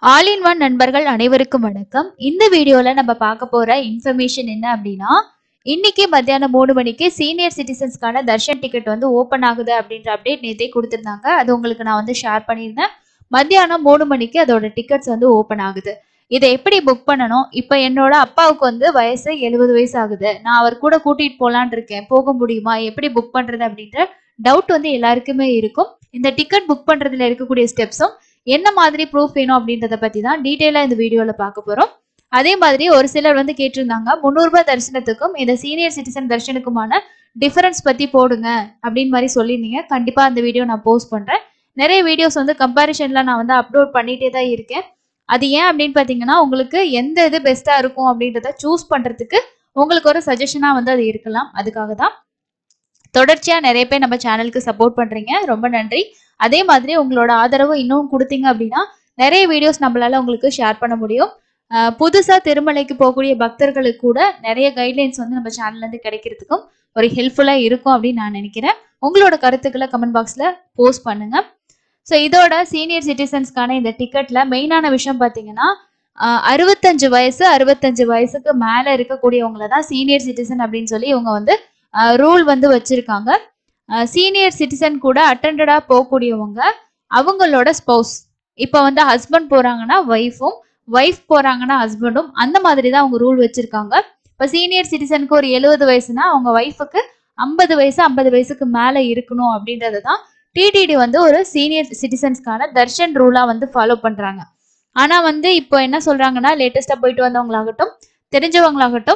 all in one நண்பர்கள் அனைவருக்கும் வணக்கம் இந்த வீடியோல நம்ம பார்க்க போற இன்ஃபர்மேஷன் என்ன அப்படின்னா இன்னைக்கு மத்தியானம் மூணு மணிக்கு சீனியர் சிட்டிசன்ஸ்க்கான தர்ஷன் டிக்கெட் வந்து ஓப்பன் ஆகுது அப்படின்ற அப்டேட் நேத்தே கொடுத்துருந்தாங்க அது உங்களுக்கு நான் வந்து ஷேர் பண்ணியிருந்தேன் மத்தியானம் மூணு மணிக்கு அதோட டிக்கெட்ஸ் வந்து ஓப்பன் ஆகுது இதை எப்படி புக் பண்ணணும் இப்போ என்னோட அப்பாவுக்கு வந்து வயசு எழுபது வயசு ஆகுது நான் அவர் கூட கூட்டிட்டு போலான் இருக்கேன் போக முடியுமா எப்படி புக் பண்றது அப்படின்ற டவுட் வந்து எல்லாருக்குமே இருக்கும் இந்த டிக்கெட் புக் பண்றதுல இருக்கக்கூடிய ஸ்டெப்ஸும் என்ன மாதிரி ப்ரூஃப் வேணும் அப்படின்றத பத்தி தான் டீட்டெயிலாக இந்த வீடியோவில் பார்க்க போறோம் அதே மாதிரி ஒரு சிலர் வந்து கேட்டிருந்தாங்க முந்நூறுபா தரிசனத்துக்கும் இந்த சீனியர் சிட்டிசன் தரிசனுக்குமான டிஃபரன்ஸ் பத்தி போடுங்க அப்படின்னு மாதிரி சொல்லியிருந்தீங்க கண்டிப்பா அந்த வீடியோ நான் போஸ்ட் பண்றேன் நிறைய வீடியோஸ் வந்து கம்பாரிஷன்ல நான் வந்து அப்லோட் பண்ணிட்டே தான் இருக்கேன் அது ஏன் அப்படின்னு பார்த்தீங்கன்னா உங்களுக்கு எந்த இது பெஸ்ட்டாக இருக்கும் அப்படின்றத சூஸ் பண்ணுறதுக்கு உங்களுக்கு ஒரு சஜஷனாக வந்து அது இருக்கலாம் அதுக்காக தான் தொடர்ச்சியாக நிறைய பேர் நம்ம சேனலுக்கு சப்போர்ட் பண்ணுறீங்க ரொம்ப நன்றி அதே மாதிரி உங்களோட ஆதரவு இன்னும் கொடுத்தீங்க அப்படின்னா நிறைய வீடியோஸ் நம்மளால உங்களுக்கு ஷேர் பண்ண முடியும் அஹ் புதுசா திருமலைக்கு போகக்கூடிய பக்தர்களுக்கு கூட நிறைய கைட்லைன்ஸ் வந்து நம்ம சேனல்ல இருந்து கிடைக்கிறதுக்கும் ஒரு ஹெல்ப்ஃபுல்லா இருக்கும் அப்படின்னு நான் நினைக்கிறேன் உங்களோட கருத்துக்களை கமெண்ட் பாக்ஸ்ல போஸ்ட் பண்ணுங்க ஸோ இதோட சீனியர் சிட்டிசன்ஸ்க்கான இந்த டிக்கெட்ல மெயினான விஷயம் பார்த்தீங்கன்னா அஹ் அறுபத்தஞ்சு வயசு அறுபத்தஞ்சு வயசுக்கு மேல இருக்கக்கூடியவங்கள தான் சீனியர் சிட்டிசன் அப்படின்னு சொல்லி இவங்க வந்து ரூல் வந்து வச்சிருக்காங்க சீனியர் சிட்டிசன் கூட அட்டண்டடா போகக்கூடியவங்க அவங்களோட ஸ்பௌஸ் இப்போ வந்து ஹஸ்பண்ட் போறாங்கன்னா ஒய்ஃபும் ஒய்ஃப் போறாங்கன்னா ஹஸ்பண்டும் அந்த மாதிரி தான் அவங்க ரூல் வச்சிருக்காங்க இப்போ சீனியர் சிட்டிசனுக்கு ஒரு எழுபது வயசுனா அவங்க ஒய்ஃபுக்கு ஐம்பது வயசு ஐம்பது வயசுக்கு மேலே இருக்கணும் அப்படின்றது தான் டிடிடி வந்து ஒரு சீனியர் சிட்டிசன்ஸ்க்கான தர்ஷன் ரூலா வந்து ஃபாலோ பண்றாங்க ஆனா வந்து இப்போ என்ன சொல்றாங்கன்னா லேட்டஸ்டா போயிட்டு வந்தவங்களாகட்டும் தெரிஞ்சவங்களாகட்டும்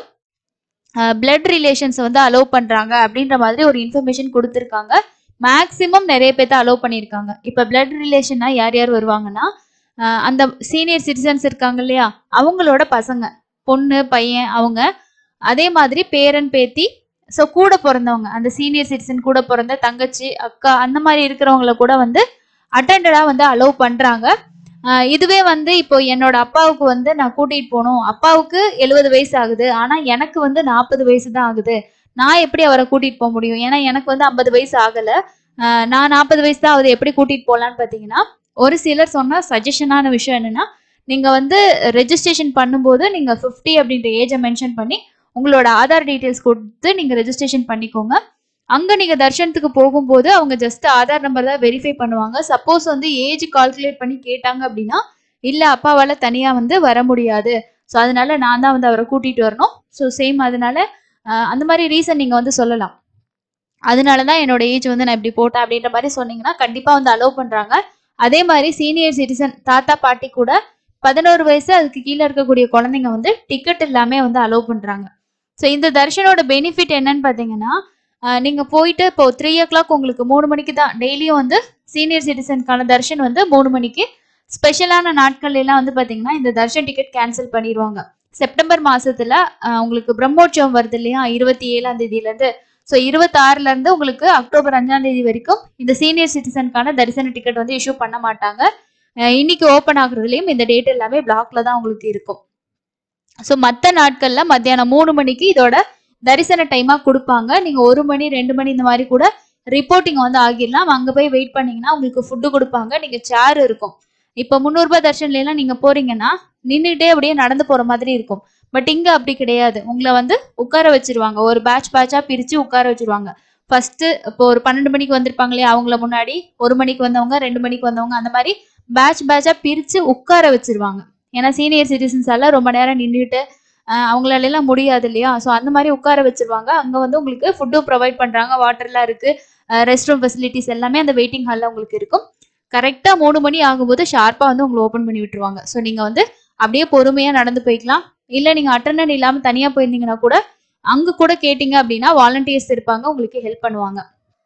பிளட் ரிலேஷன்ஸ் வந்து அலோவ் பண்றாங்க அப்படின்ற மாதிரி ஒரு இன்ஃபர்மேஷன் கொடுத்துருக்காங்க மேக்சிமம் நிறைய பேர்த்த அலோவ் பண்ணியிருக்காங்க இப்போ பிளட் ரிலேஷன்னா யார் யார் வருவாங்கன்னா அஹ் அந்த சீனியர் சிட்டிசன்ஸ் இருக்காங்க இல்லையா அவங்களோட பசங்க பொண்ணு பையன் அவங்க அதே மாதிரி பேரன் பேத்தி ஸோ கூட பிறந்தவங்க அந்த சீனியர் சிட்டிசன் கூட பிறந்த தங்கச்சி அக்கா அந்த மாதிரி இருக்கிறவங்கள கூட வந்து அட்டண்டடா வந்து அலோவ் பண்றாங்க ஆஹ் இதுவே வந்து இப்போ என்னோட அப்பாவுக்கு வந்து நான் கூட்டிட்டு போகணும் அப்பாவுக்கு எழுபது வயசு ஆகுது ஆனா எனக்கு வந்து நாற்பது வயசு தான் ஆகுது நான் எப்படி அவரை கூட்டிட்டு போக முடியும் ஏன்னா எனக்கு வந்து ஐம்பது வயசு ஆகல ஆஹ் நான் நாற்பது வயசு தான் ஆகுது எப்படி கூட்டிட்டு போகலான்னு பார்த்தீங்கன்னா ஒரு சிலர் சொன்ன சஜஷனான விஷயம் என்னன்னா நீங்க வந்து ரெஜிஸ்ட்ரேஷன் பண்ணும்போது நீங்க 50 அப்படின்ற ஏஜை மென்ஷன் பண்ணி உங்களோட ஆதார் டீட்டெயில்ஸ் கொடுத்து நீங்க ரெஜிஸ்ட்ரேஷன் பண்ணிக்கோங்க அங்க நீங்க தர்ஷனத்துக்கு போகும்போது அவங்க ஜஸ்ட் ஆதார் நம்பர் தான் வெரிஃபை பண்ணுவாங்க சப்போஸ் வந்து ஏஜ் கால்குலேட் பண்ணி கேட்டாங்க அப்படின்னா இல்ல அப்பாவால தனியா வந்து வர முடியாது ஸோ அதனால நான் தான் வந்து அவரை கூட்டிட்டு வரணும் ஸோ சேம் அதனால ஆஹ் அந்த மாதிரி ரீசன் நீங்க வந்து சொல்லலாம் அதனால தான் என்னோட ஏஜ் வந்து நான் இப்படி போட்டேன் அப்படின்ற மாதிரி சொன்னீங்கன்னா கண்டிப்பா வந்து அலோவ் பண்றாங்க அதே மாதிரி சீனியர் சிட்டிசன் தாத்தா பாட்டி கூட பதினோரு வயசு அதுக்கு கீழே இருக்கக்கூடிய குழந்தைங்க வந்து டிக்கெட் இல்லாம வந்து அலோவ் பண்றாங்க ஸோ இந்த தர்ஷனோட பெனிஃபிட் என்னன்னு பார்த்தீங்கன்னா ஆஹ் நீங்க போயிட்டு இப்போ த்ரீ ஓ கிளாக் உங்களுக்கு மூணு மணிக்கு தான் டெய்லியும் வந்து சீனியர் சிட்டிசனுக்கான தர்ஷன் வந்து மூணு மணிக்கு ஸ்பெஷலான நாட்கள் எல்லாம் வந்து பாத்தீங்கன்னா இந்த தர்ஷன் டிக்கெட் கேன்சல் பண்ணிடுவாங்க செப்டம்பர் மாசத்துல ஆஹ் உங்களுக்கு பிரம்மோற்சவம் வருது இல்லையா இருபத்தி ஏழாம் தேதியில இருந்து ஸோ இருபத்தாறுல இருந்து உங்களுக்கு அக்டோபர் அஞ்சாம் தேதி வரைக்கும் இந்த சீனியர் சிட்டிசனுக்கான தரிசன டிக்கெட் வந்து இஷ்யூ பண்ண மாட்டாங்க ஆஹ் இன்னைக்கு ஓப்பன் ஆகுறதுலயும் இந்த டேட் எல்லாமே பிளாக்ல தான் உங்களுக்கு இருக்கும் ஸோ மற்ற நாட்கள்ல மத்தியானம் மூணு மணிக்கு இதோட தரிசன டைமா கொடுப்பாங்க நீங்க ஒரு மணி ரெண்டு மணி இந்த மாதிரி கூட ரிப்போர்ட்டிங் வந்து ஆகிடலாம் அங்க போய் வெயிட் பண்ணீங்கன்னா உங்களுக்கு ஃபுட்டு கொடுப்பாங்க நீங்க சேர் இருக்கும் இப்போ முந்நூறுபா தர்ஷன்ல எல்லாம் நீங்க போறீங்கன்னா நின்றுட்டே அப்படியே நடந்து போற மாதிரி இருக்கும் பட் இங்க அப்படி கிடையாது உங்களை வந்து உட்கார வச்சிருவாங்க ஒரு பேட்ச் பேட்சா பிரிச்சு உட்கார வச்சிருவாங்க ஃபர்ஸ்ட் இப்போ ஒரு பன்னெண்டு மணிக்கு வந்திருப்பாங்க இல்லையா அவங்கள முன்னாடி ஒரு மணிக்கு வந்தவங்க ரெண்டு மணிக்கு வந்தவங்க அந்த மாதிரி பேட்ச் பேட்சா பிரிச்சு உட்கார வச்சிருவாங்க ஏன்னா சீனியர் சிட்டிசன்ஸ் எல்லாம் ரொம்ப நேரம் நின்றுட்டு அவங்களால எல்லாம் முடியாது இல்லையா ஸோ அந்த மாதிரி உட்கார வச்சிருவாங்க அங்க வந்து உங்களுக்கு ஃபுட்டும் ப்ரொவைட் பண்றாங்க வாட்டர்லாம் இருக்கு ரெஸ்ட் ரூம் ஃபெசிலிட்டிஸ் எல்லாமே அந்த வெயிட்டிங் ஹாலில் உங்களுக்கு இருக்கும் கரெக்டா மூணு மணி ஆகும்போது ஷார்ப்பா வந்து உங்களை ஓப்பன் பண்ணி விட்டுருவாங்க ஸோ நீங்க வந்து அப்படியே பொறுமையா நடந்து போய்க்கலாம் இல்ல நீங்க அட்டண்டன்ட் இல்லாம தனியா போயிருந்தீங்கன்னா கூட அங்க கூட கேட்டீங்க அப்படின்னா வாலண்டியர்ஸ் இருப்பாங்க உங்களுக்கு ஹெல்ப் பண்ணுவாங்க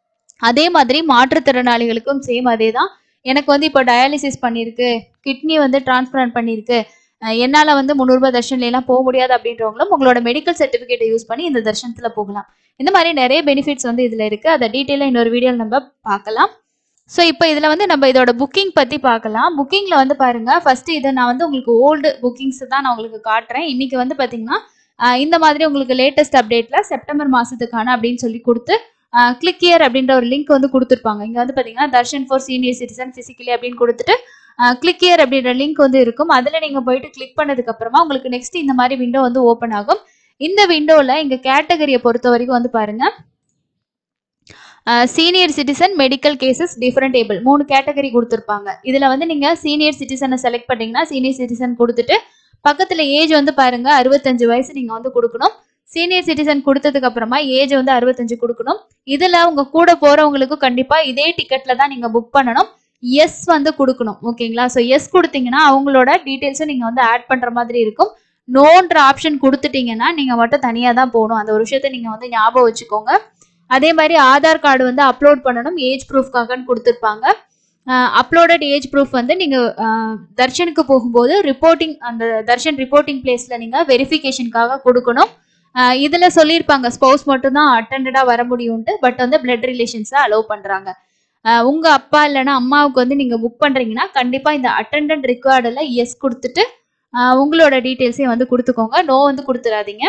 அதே மாதிரி மாற்றுத்திறனாளிகளுக்கும் சேம் அதே தான் எனக்கு வந்து இப்போ டயாலிசிஸ் பண்ணியிருக்கு கிட்னி வந்து டிரான்ஸ்பிளான்ட் பண்ணியிருக்கு அஹ் என்னால வந்து முந்நூறுபா தர்ஷன்ல எல்லாம் போக முடியாது அப்படின்றவங்களும் உங்களோட மெடிக்கல் சர்டிபிகேட்டை யூஸ் பண்ணி இந்த தர்ஷனத்துல போகலாம் இந்த மாதிரி நிறைய பெனிஃபிட்ஸ் வந்து இதுல இருக்கு அதை டீட்டெயிலாக இன்னொரு வீடியோ நம்ம பார்க்கலாம் ஸோ இப்போ இதில் வந்து நம்ம இதோட புக்கிங் பற்றி பார்க்கலாம் புக்கிங்கில் வந்து பாருங்க ஃபர்ஸ்ட் இதை நான் வந்து உங்களுக்கு ஓல்டு புக்கிங்ஸ் தான் நான் உங்களுக்கு காட்டுறேன் இன்னைக்கு வந்து பார்த்தீங்கன்னா ஆஹ் இந்த மாதிரி உங்களுக்கு லேட்டஸ்ட் அப்டேட்டில் செப்டம்பர் மாதத்துக்கான அப்படின்னு சொல்லி கொடுத்து கிளிக் இயர் அப்படின்ற ஒரு லிங்க் வந்து கொடுத்துருப்பாங்க இங்கே வந்து பார்த்தீங்கன்னா darshan for senior citizen physically அப்படின்னு கொடுத்துட்டு கிளிக் இயர் அப்படின்ற லிங்க் வந்து இருக்கும் அதில் நீங்கள் போயிட்டு கிளிக் பண்ணதுக்கு அப்புறமா உங்களுக்கு நெக்ஸ்ட் இந்த மாதிரி விண்டோ வந்து ஓப்பன் ஆகும் இந்த விண்டோவில் இங்கே கேட்டகரியை பொறுத்த வரைக்கும் வந்து பாருங்க senior citizen medical cases different table மூணு கேட்டகரி கொடுத்துருப்பாங்க இதில் வந்து நீங்கள் சீனியர் சிட்டிசனை செலக்ட் பண்ணீங்கன்னா சீனியர் சிட்டிசன் கொடுத்துட்டு பக்கத்தில் ஏஜ் வந்து பாருங்க அறுபத்தஞ்சு வயசு நீங்கள் வந்து கொடுக்கணும் சீனியர் சிட்டிசன் கொடுத்ததுக்கு அப்புறமா ஏஜ் வந்து அறுபத்தஞ்சு கொடுக்கணும் இதில் உங்க கூட போறவங்களுக்கு கண்டிப்பாக இதே டிக்கெட்ல தான் நீங்கள் புக் பண்ணணும் எஸ் வந்து கொடுக்கணும் ஓகேங்களா ஸோ எஸ் கொடுத்தீங்கன்னா அவங்களோட டீட்டெயில்ஸும் நீங்கள் வந்து ஆட் பண்ணுற மாதிரி இருக்கும் நோன்ற ஆப்ஷன் கொடுத்துட்டீங்கன்னா நீங்கள் மட்டும் தனியாக தான் போகணும் அந்த ஒரு விஷயத்த நீங்கள் வந்து ஞாபகம் வச்சுக்கோங்க அதே மாதிரி ஆதார் கார்டு வந்து அப்லோட் பண்ணணும் ஏஜ் ப்ரூஃப்காகன்னு கொடுத்துருப்பாங்க அப்லோடட் ஏஜ் ப்ரூஃப் வந்து நீங்கள் தர்ஷனுக்கு போகும்போது ரிப்போர்ட்டிங் அந்த தர்ஷன் ரிப்போர்ட்டிங் பிளேஸில் நீங்கள் வெரிஃபிகேஷனுக்காக கொடுக்கணும் ஆஹ் இதுல சொல்லியிருப்பாங்க ஸ்பௌஸ் மட்டும் தான் அட்டண்டடா வர முடியும்ட்டு பட் வந்து பிளட் ரிலேஷன்ஸை அலோவ் பண்றாங்க ஆஹ் உங்க அப்பா இல்லைன்னா அம்மாவுக்கு வந்து நீங்க புக் பண்றீங்கன்னா கண்டிப்பா இந்த அட்டண்டன்ட் ரிக்வயர்டில் எஸ் கொடுத்துட்டு ஆஹ் உங்களோட டீட்டெயில்ஸையும் வந்து கொடுத்துக்கோங்க நோ வந்து கொடுத்துடாதீங்க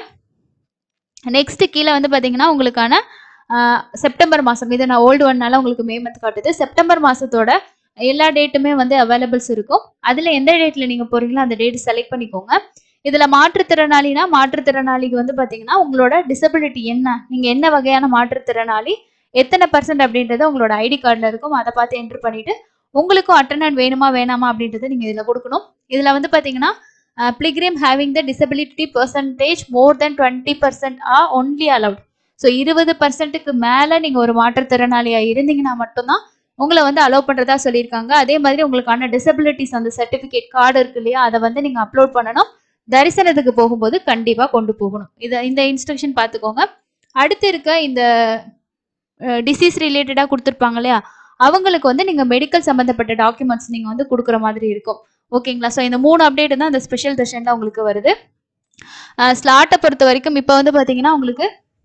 நெக்ஸ்ட் கீழே வந்து பாத்தீங்கன்னா உங்களுக்கான ஆஹ் செப்டம்பர் மாதம் இது நான் ஓல்டு ஒன்னால உங்களுக்கு மே மந்த் காட்டுது செப்டம்பர் மாசத்தோட எல்லா டேட்டுமே வந்து அவைலபிள்ஸ் இருக்கும் அதுல எந்த டேட்ல நீங்க போறீங்களோ அந்த டேட் செலக்ட் பண்ணிக்கோங்க இதுல மாற்றுத்திறனாளினா மாற்றுத்திறனாளிக்கு வந்து பாத்தீங்கன்னா உங்களோட டிசபிலிட்டி என்ன நீங்க என்ன வகையான மாற்றுத்திறனாளி எத்தனை பர்சன்ட் அப்படின்றது உங்களோட ஐடி கார்டில் இருக்கும் அதை பார்த்து என்ட்ரு பண்ணிட்டு உங்களுக்கும் அட்டண்டன்ட் வேணுமா வேணாமா அப்படின்றத நீங்க இதுல கொடுக்கணும் இதுல வந்து பாத்தீங்கன்னா pilgrim having the disability percentage more than twenty percent ah only allowed so இருபது பர்சன்ட்டுக்கு மேல நீங்க ஒரு மாற்றுத்திறனாளியா இருந்தீங்கன்னா மட்டும்தான் உங்களை வந்து அலோவ் பண்றதா சொல்லியிருக்காங்க அதே மாதிரி உங்களுக்கான டிசபிலிட்டிஸ் அந்த சர்டிபிகேட் கார்டு இருக்கு இல்லையா அதை வந்து நீங்க அப்லோட் பண்ணணும் தரிசனத்துக்கு போகும்போது கண்டிப்பா கொண்டு போகணும் இதை இந்த இன்ஸ்ட்ரக்ஷன் பார்த்துக்கோங்க அடுத்து இருக்க இந்த டிசீஸ் ரிலேட்டடாக கொடுத்துருப்பாங்க இல்லையா அவங்களுக்கு வந்து நீங்கள் மெடிக்கல் சம்மந்தப்பட்ட டாக்குமெண்ட்ஸ் நீங்கள் வந்து கொடுக்குற மாதிரி இருக்கும் ஓகேங்களா ஸோ இந்த மூணு அப்டேட் தான் இந்த ஸ்பெஷல் செஷனில் உங்களுக்கு வருது ஸ்லாட்டை பொறுத்த வரைக்கும் இப்போ வந்து பார்த்தீங்கன்னா உங்களுக்கு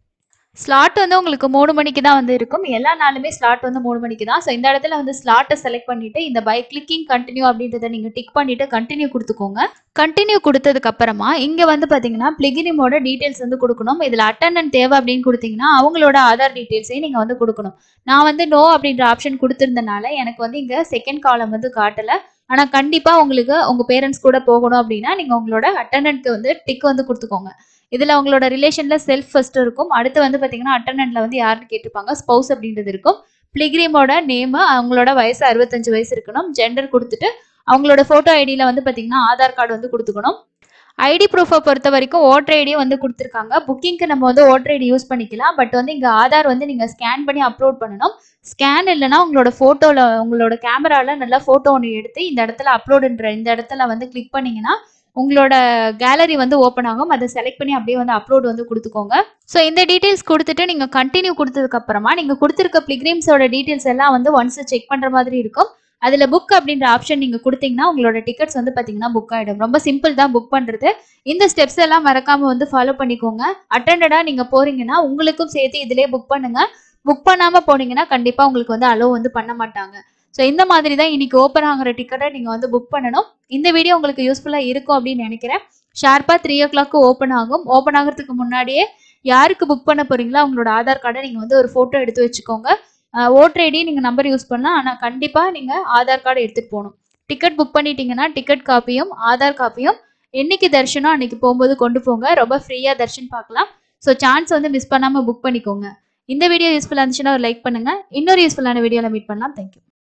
ஸ்லாட் வந்து உங்களுக்கு மூணு மணிக்கு தான் வந்து இருக்கும் எல்லா நாளுமே ஸ்லாட் வந்து மூணு மணிக்கு தான் ஸோ இந்த இடத்துல வந்து ஸ்லாட்டை செலக்ட் பண்ணிட்டு இந்த பை கிளிக்கிங் கண்டினியூ அப்படின்றத நீங்கள் டிக் பண்ணிட்டு கண்டினியூ கொடுத்துக்கோங்க கண்டினியூ கொடுத்ததுக்கு அப்புறமா இங்க வந்து பாத்தீங்கன்னா பிளிகினிமோட டீடைல்ஸ் வந்து கொடுக்கணும் இதுல அட்டண்டன்ட் தேவை அப்படின்னு கொடுத்தீங்கன்னா அவங்களோட ஆதார் டீடைல்ஸையும் நீங்க வந்து கொடுக்கணும் நான் வந்து நோ அப்படின்ற ஆப்ஷன் கொடுத்திருந்தனால எனக்கு வந்து இங்க செகண்ட் காலம் வந்து காட்டல ஆனா கண்டிப்பா உங்களுக்கு உங்க பேரண்ட்ஸ் கூட போகணும் அப்படின்னா நீங்க உங்களோட அட்டண்டன்ட்க்கு வந்து டிக் வந்து கொடுத்துக்கோங்க இதுல உங்களோட ரிலேஷன்ல செல்ஃப் ஃபர்ஸ்ட் இருக்கும் அடுத்து வந்து பாத்தீங்கன்னா அட்டண்டன்ட்ல வந்து யாருன்னு கேட்டிருப்பாங்க ஸ்பௌஸ் அப்படின்றது இருக்கும் பிளிகிரிமோட நேம் அவங்களோட வயசு அறுபத்தஞ்சு வயசு இருக்கணும் ஜெண்டர் கொடுத்துட்டு அவங்களோட ஃபோட்டோ ஐடியில் வந்து பார்த்தீங்கன்னா ஆதார் கார்டு வந்து கொடுத்துக்கணும் ஐடி ப்ரூஃபை பொறுத்த வரைக்கும் ஓட்டர் ஐடியும் வந்து கொடுத்துருக்காங்க புக்கிங்க்கு நம்ம வந்து ஓட்டர் ஐடி யூஸ் பண்ணிக்கலாம் பட் வந்து இங்கே ஆதார் வந்து நீங்கள் ஸ்கேன் பண்ணி அப்லோட் பண்ணணும் ஸ்கேன் இல்லைன்னா உங்களோட ஃபோட்டோவில் உங்களோட கேமராவில் நல்லா ஃபோட்டோ ஒன்று எடுத்து இந்த இடத்துல அப்லோடுன்ற இந்த இடத்துல வந்து கிளிக் பண்ணீங்கன்னா உங்களோட கேலரி வந்து ஓப்பன் ஆகும் அதை செலக்ட் பண்ணி அப்படியே வந்து அப்லோட் வந்து கொடுத்துக்கோங்க ஸோ இந்த டீட்டெயில்ஸ் கொடுத்துட்டு நீங்கள் கண்டினியூ கொடுத்ததுக்கு அப்புறமா நீங்கள் கொடுத்துருக்க பிளிக்ரீம்ஸோட டீட்டெயில்ஸ் எல்லாம் வந்து ஒன்ஸ் செக் பண்ணுற மாதிரி இருக்கும் அதில் புக் அப்படின்ற ஆப்ஷன் நீங்கள் கொடுத்தீங்கன்னா உங்களோட டிக்கெட்ஸ் வந்து பார்த்தீங்கன்னா புக் ஆகிடும் ரொம்ப சிம்பிள் தான் புக் பண்ணுறது இந்த ஸ்டெப்ஸ் எல்லாம் மறக்காமல் வந்து ஃபாலோ பண்ணிக்கோங்க அட்டண்டடாக நீங்கள் போகிறீங்கன்னா உங்களுக்கும் சேர்த்து இதிலே புக் பண்ணுங்க புக் பண்ணாமல் போனீங்கன்னா கண்டிப்பாக உங்களுக்கு வந்து அலோவ் வந்து பண்ண மாட்டாங்க ஸோ இந்த மாதிரி தான் இன்னைக்கு ஓப்பன் ஆகிற டிக்கெட்டை நீங்கள் வந்து புக் பண்ணணும் இந்த வீடியோ உங்களுக்கு யூஸ்ஃபுல்லாக இருக்கும் அப்படின்னு நினைக்கிறேன் ஷார்ப்பாக த்ரீ ஓ கிளாக்கு ஓப்பன் ஆகும் ஓப்பன் ஆகிறதுக்கு முன்னாடியே யாருக்கு புக் பண்ண போறீங்களோ அவங்களோட ஆதார் கார்டை நீங்கள் வந்து ஒரு ஃபோட்டோ எடுத்து வச்சுக்கோங்க ஓட்டர் ஐடி நீங்கள் நம்பர் யூஸ் பண்ணலாம் ஆனால் கண்டிப்பாக நீங்கள் ஆதார் கார்டு எடுத்துகிட்டு போகணும் டிக்கெட் புக் பண்ணிட்டீங்கன்னா டிக்கெட் காப்பியும் ஆதார் காப்பியும் என்னைக்கு தர்ஷனோ அன்னைக்கு போகும்போது கொண்டு போங்க ரொம்ப ஃப்ரீயாக தர்ஷன் பார்க்கலாம் ஸோ சான்ஸ் வந்து மிஸ் பண்ணாமல் புக் பண்ணிக்கோங்க இந்த வீடியோ யூஸ்ஃபுல்லாக இருந்துச்சுன்னா ஒரு லைக் பண்ணுங்கள் இன்னொரு யூஸ்ஃபுல்லான வீடியோவில் மீட் பண்ணலாம் தேங்க்யூ